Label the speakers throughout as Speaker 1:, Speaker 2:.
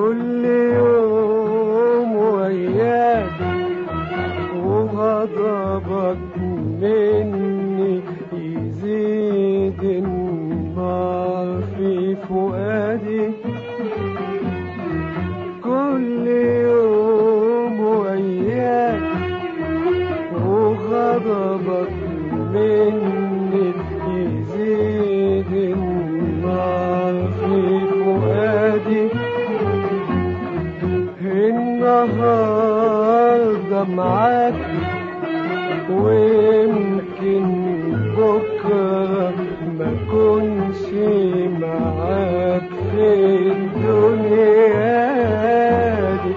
Speaker 1: كل يوم وياك وغضبك مني يزيد النار في فؤادي كل يوم وياك وغضبك مني يزيد النار في فؤادي النهارده معاك ويمكن بكره ما كنش معاك في الدنيا دي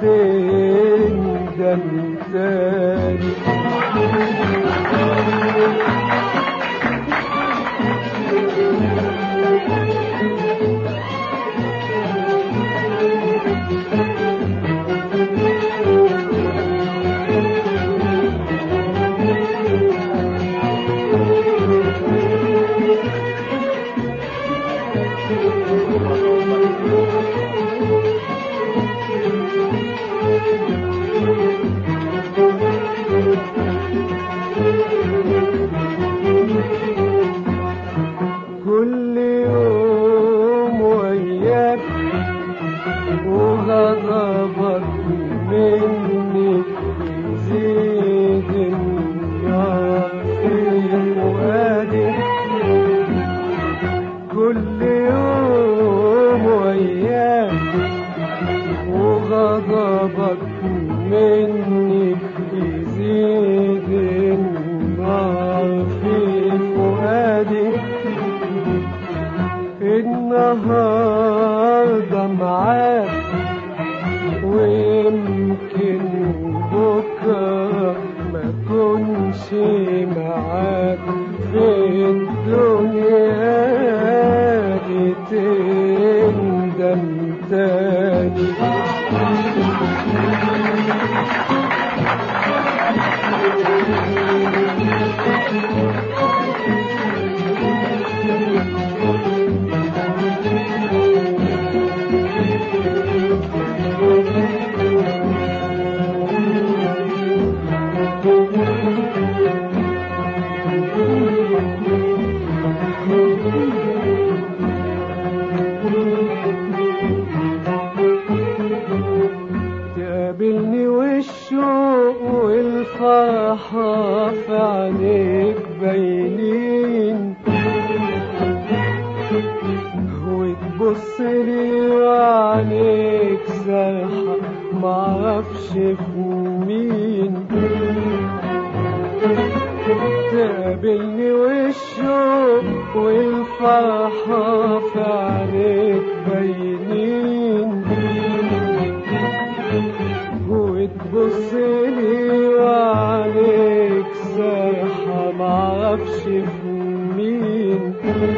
Speaker 1: تندم تاني كل يوم وياك وغضبك مني يزيد النار في فؤادي كل يوم وياك وغضبك مني يزيد النار في فؤادي النهارده معاك ويمكن بكره ما كنش معاك في الدنيا دي تندم تاني تقابلني والشوق والفرحة في عينيك باينين وتبص لي وعينيك سرحة معرفش في مين تقابلني والشوق والفرحة في عينيك باينين وتبص لي وعليك سرحة معرفش في مين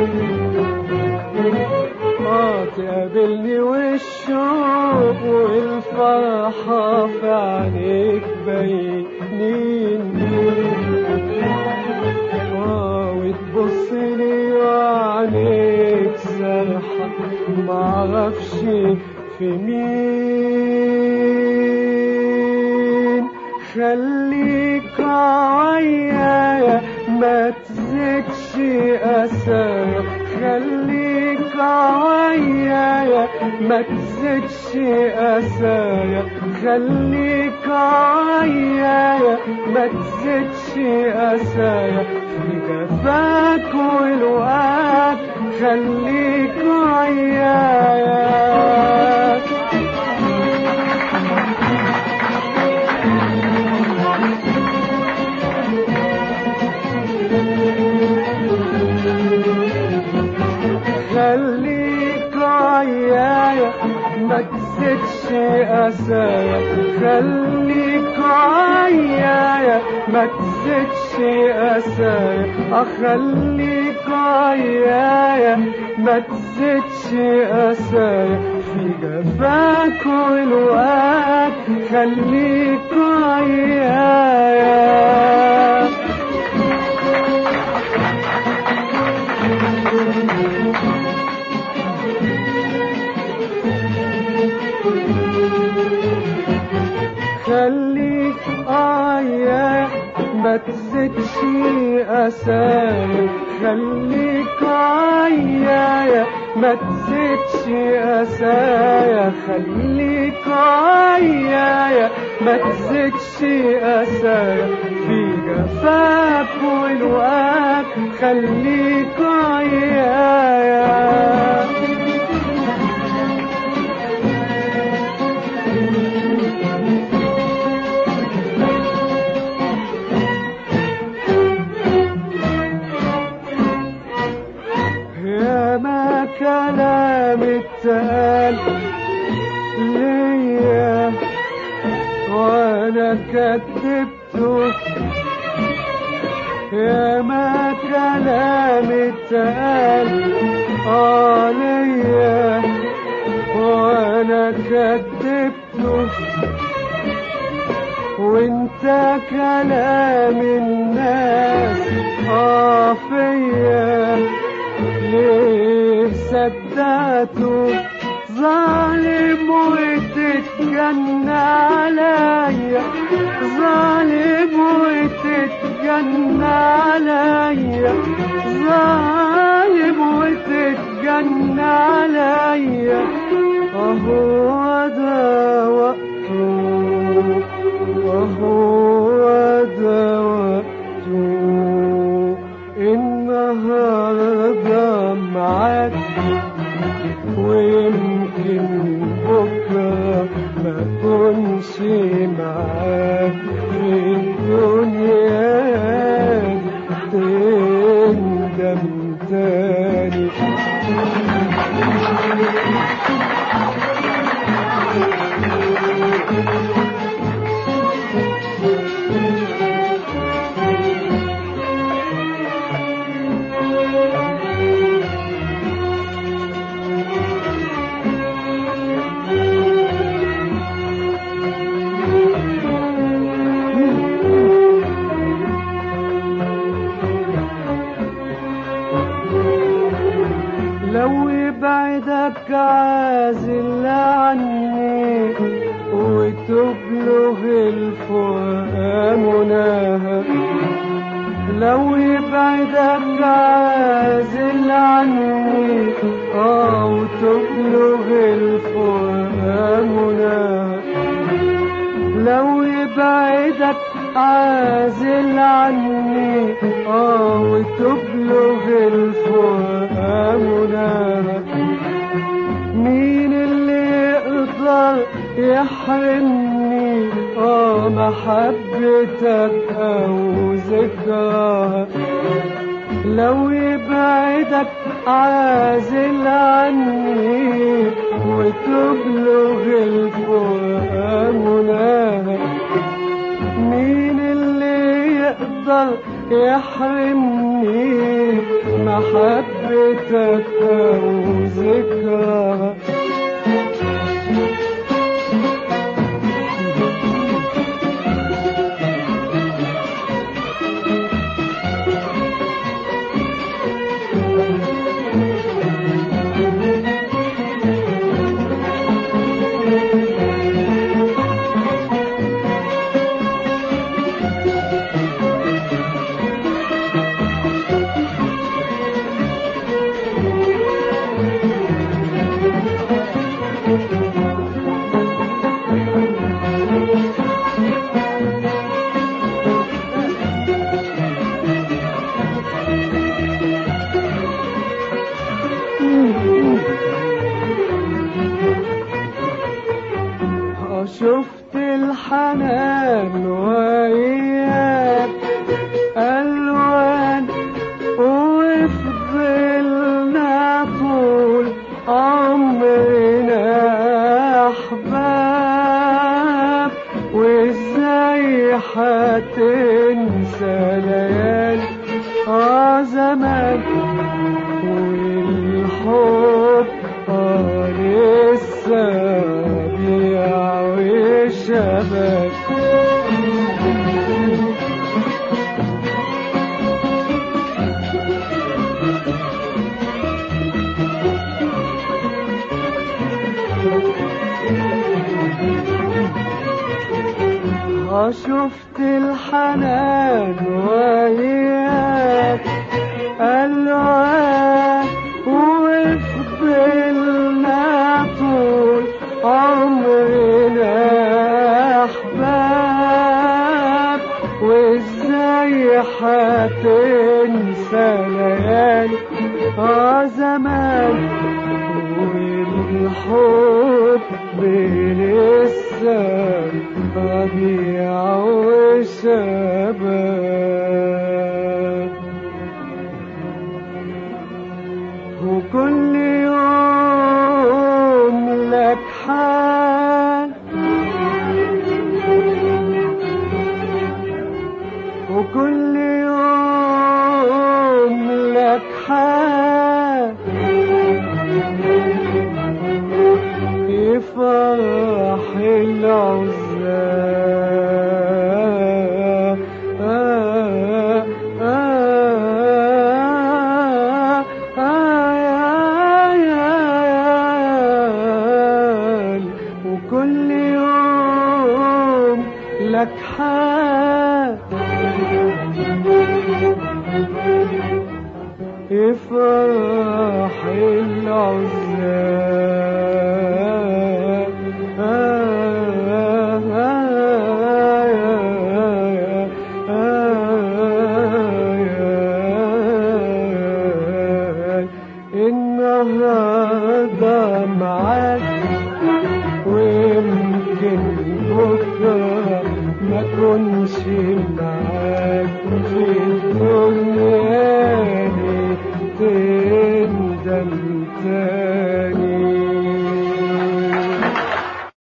Speaker 1: اه تقابلني والشوق والفرحة في عينيك باينين اه وتبص لي وعليك سرحة معرفش في مين خليك عيايا ما تزيدش أسايا خليك عيايا ما تزيدش أسايا خليك عيايا ما تزيدش أسايا في جفاك والوقت خليك عيايا خليك عيايا ما تزيدش أسايا خليك عيايا ما تزيدش أسايا أخليك عيايا ما تزيدش أسايا في جفاك والوقت خليك عيايا ما تزيدش أسايا خليك عيايا ما تزيدش أسايا خليك عيايا ما تزيدش أسايا في جفاك والواك خليك عيايا يا ما كلام اتقال ليا وانا كتبته يا ما كلام اتقال اه ليا وانا كتبته وانت كلام الناس اه فيا ليه صدقته ظالم وتتجنى عليا ظالم وتتجنى عليا ظالم وتتجنى عليا اهو ده وقته وهو ده وقته النهارده معاك ويمكن بكره ما كنش معاك في الدنيا دي تندم تاني لو يبعدك عازل عني وتبلغ الفؤاد مناها لو يبعدك عازل عني اه وتبلغ الفؤاد مناها لو يبعدك عازل عني اه وتبلغ الفؤاد مناها مين اللي يقدر يحرمني اه محبتك او ذكراها لو يبعدك عازل عني وتبلغ الفؤاد مناها مين اللي يقدر يحرمني محبتك او ذكراها شفت الحنان وياك ألوان وفضلنا طول عمرنا أحباب وإزاي هتنسى ليالي آه زمان والحب آه لسه بيعوي شبك اه شفت الحنان وياك الوان وفضلنا طول عمرنا احباب وازاي هتنسى ليالي اه زمان والحب لسه ربيع وشباب وكل يوم لك حال وكل يوم لك حال يفرح العزاب آه آه آه يا يا وكل يوم لك حال يفرح العزاب آه آه آه آه النهارده معاك ويمكن بكره ما كنش معاك في الدنيا دي تندم تاني